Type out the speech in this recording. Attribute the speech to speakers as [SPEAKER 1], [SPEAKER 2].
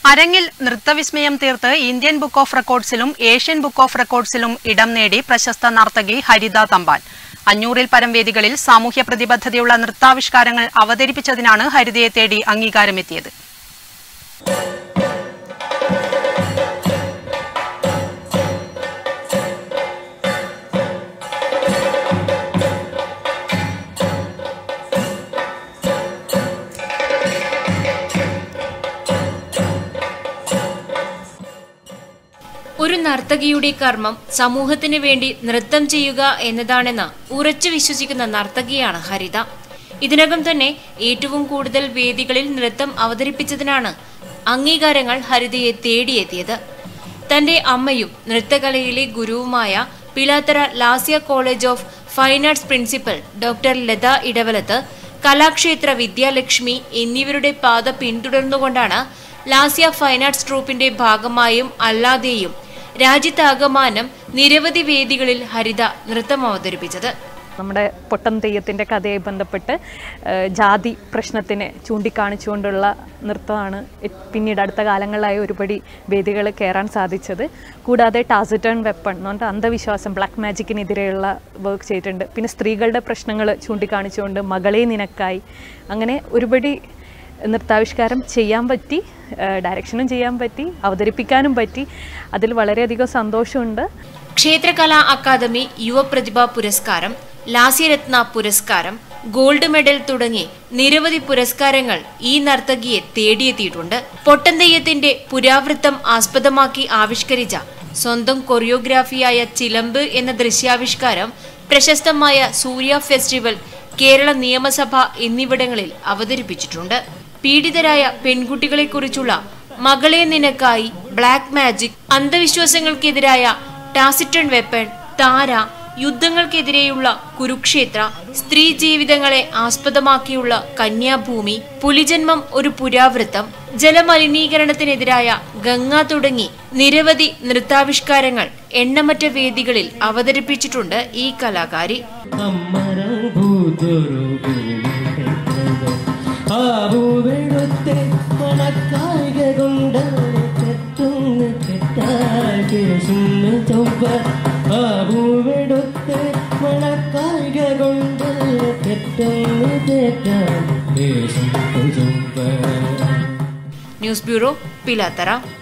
[SPEAKER 1] അരങ്ങിൽ നൃത്തവിസ്മയം തീർത്ത് ഇന്ത്യൻ ബുക്ക് ഓഫ് റെക്കോർഡ്സിലും ഏഷ്യൻ ബുക്ക് ഓഫ് റെക്കോർഡ്സിലും ഇടം നേടി പ്രശസ്ത നർത്തകി ഹരിത തമ്പാൻ അഞ്ഞൂറിൽ പരം വേദികളിൽ സാമൂഹ്യ പ്രതിബദ്ധതയുള്ള നൃത്താവിഷ്കാരങ്ങൾ അവതരിപ്പിച്ചതിനാണ് ഹരിതയെ തേടി അംഗീകാരമെത്തിയത്
[SPEAKER 2] ഒരു നർത്തകിയുടെ കർമ്മം സമൂഹത്തിന് വേണ്ടി നൃത്തം ചെയ്യുക എന്നതാണെന്ന് ഉറച്ചു വിശ്വസിക്കുന്ന നർത്തകിയാണ് ഹരിത ഇതിനകം തന്നെ ഏറ്റവും കൂടുതൽ വേദികളിൽ നൃത്തം അവതരിപ്പിച്ചതിനാണ് അംഗീകാരങ്ങൾ ഹരിതയെ തേടിയെത്തിയത് തന്റെ അമ്മയും നൃത്തകലയിലെ ഗുരുവുമായ Pilathara Lasya college of fine arts principal doctor Latha Edavalath Kalakshetra Vidyalakshmi എന്നിവരുടെ പാത പിന്തുടർന്നുകൊണ്ടാണ് ലാസ്യ ഫൈൻ ആർട്സ് ട്രൂപ്പിന്റെ ഭാഗമായും അല്ലാതെയും രാജ്യത്താകമാനം നിരവധി വേദികളിൽ ഹരിത നൃത്തം അവതരിപ്പിച്ചത്
[SPEAKER 3] നമ്മുടെ പൊട്ടൻ തെയ്യത്തിൻ്റെ കഥയായി ബന്ധപ്പെട്ട് ഏഹ്, ജാതി പ്രശ്നത്തിനെ ചൂണ്ടിക്കാണിച്ചുകൊണ്ടുള്ള നൃത്തമാണ് എ- പിന്നീട് അടുത്ത കാലങ്ങളിലായി ഒരുപടി വേദികൾ കയറാൻ സാധിച്ചത് കൂടാതെ ടാസിറ്റൺ വെപ്പൺ എന്ന് പറഞ്ഞാൽ അന്ധവിശ്വാസം ബ്ലാക്ക് മാജിക്കിനെതിരെയുള്ള വർക്ക് ചെയ്തിട്ടുണ്ട് പിന്നെ സ്ത്രീകളുടെ പ്രശ്നങ്ങൾ ചൂണ്ടിക്കാണിച്ചുകൊണ്ട് മകളെ നിനക്കായി അങ്ങനെ ഒരുപടി നൃത്താവിഷ്കാരം ചെയ്യാൻ പറ്റി ഏഹ്, ഡയറക്ഷനും ചെയ്യാൻ പറ്റി അവതരിപ്പിക്കാനും പറ്റി അതിൽ വളരെയധികം സന്തോഷമുണ്ട്
[SPEAKER 2] ക്ഷേത്രകലാ അക്കാദമി യുവപ്രതിഭ പുരസ്കാരം ലാസ്യരത്ന പുരസ്കാരം ഗോൾഡ് മെഡൽ തുടങ്ങി നിരവധി പുരസ്കാരങ്ങൾ ഈ നർത്തകിയെ തേടിയെത്തിയിട്ടുണ്ട് പൊട്ടൻതെയ്യത്തിന്റെ പുരാവൃത്തം ആസ്പദമാക്കി ആവിഷ്കരിച്ച സ്വന്തം കൊറിയോഗ്രാഫിയായ ചിലമ്പ് എന്ന ദൃശ്യാവിഷ്കാരം പ്രശസ്തമായ സൂര്യ ഫെസ്റ്റിവൽ കേരള നിയമസഭ എന്നിവിടങ്ങളിൽ അവതരിപ്പിച്ചിട്ടുണ്ട് പീഡിതരായ പെൺകുട്ടികളെക്കുറിച്ചുള്ള മകളെ നിനക്കായി ബ്ലാക്ക് മാജിക് അന്ധവിശ്വാസങ്ങൾക്കെതിരായ ടാസിറ്റൺ വെപ്പൺ താര യുദ്ധങ്ങൾക്കെതിരെയുള്ള കുരുക്ഷേത്ര സ്ത്രീ ജീവിതങ്ങളെ ആസ്പദമാക്കിയുള്ള കന്യാഭൂമി പുലിജന്മം ഒരു പുരാവൃത്തം ജലമലിനീകരണത്തിനെതിരായ ഗംഗ തുടങ്ങി നിരവധി നൃത്താവിഷ്കാരങ്ങൾ എണ്ണമറ്റ വേദികളിൽ അവതരിപ്പിച്ചിട്ടുണ്ട് ഈ കലാകാരി
[SPEAKER 4] അമ്മരം ഭൂതൊരു ആ ഭൂവെടുത്തെ മണക്കായിക കൊണ്ട് കെട്ടുന്ന കെട്ടാകുന്ന ചൊവ്വ ആ ഭൂവെടുത്തെ മണക്കായിക കൊണ്ട് കെട്ടുന്ന കെട്ടാൻ ചൊവ്വ
[SPEAKER 2] ന്യൂസ് ബ്യൂറോ പിലാത്തറ